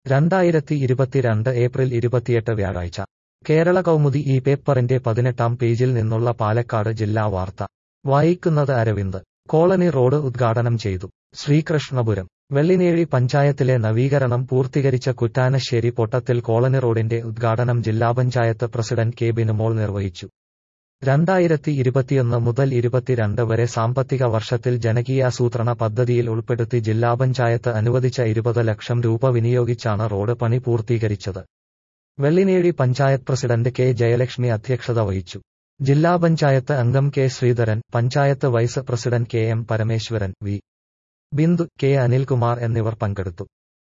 രണ്ടായിരത്തി ഇരുപത്തിരണ്ട് ഏപ്രിൽ ഇരുപത്തിയെട്ട് വ്യാഴാഴ്ച കേരള കൗമുദി ഈ പേപ്പറിന്റെ പതിനെട്ടാം പേജിൽ നിന്നുള്ള പാലക്കാട് ജില്ലാ വാർത്ത വായിക്കുന്നത് അരവിന്ദ് കോളനി റോഡ് ഉദ്ഘാടനം ചെയ്തു ശ്രീകൃഷ്ണപുരം വെള്ളിനേഴി പഞ്ചായത്തിലെ നവീകരണം പൂർത്തീകരിച്ച കുറ്റാനശ്ശേരി പൊട്ടത്തിൽ കോളനി റോഡിന്റെ ഉദ്ഘാടനം ജില്ലാ പഞ്ചായത്ത് പ്രസിഡന്റ് കെ ബിനുമോൾ നിർവഹിച്ചു രണ്ടായിരത്തി ഇരുപത്തിയൊന്ന് മുതൽ ഇരുപത്തിരണ്ട് വരെ സാമ്പത്തിക വർഷത്തിൽ ജനകീയാസൂത്രണ പദ്ധതിയിൽ ഉൾപ്പെടുത്തി ജില്ലാ പഞ്ചായത്ത് അനുവദിച്ച ഇരുപത് ലക്ഷം രൂപ വിനിയോഗിച്ചാണ് റോഡ് പണി പൂർത്തീകരിച്ചത് വെള്ളിനേഴി പഞ്ചായത്ത് പ്രസിഡന്റ് കെ ജയലക്ഷ്മി അധ്യക്ഷത വഹിച്ചു ജില്ലാ പഞ്ചായത്ത് അംഗം K Sreedharan panchayat vice president K M Parameswaran V Bindu K Anilkumar എന്നിവർ പങ്കെടുത്തു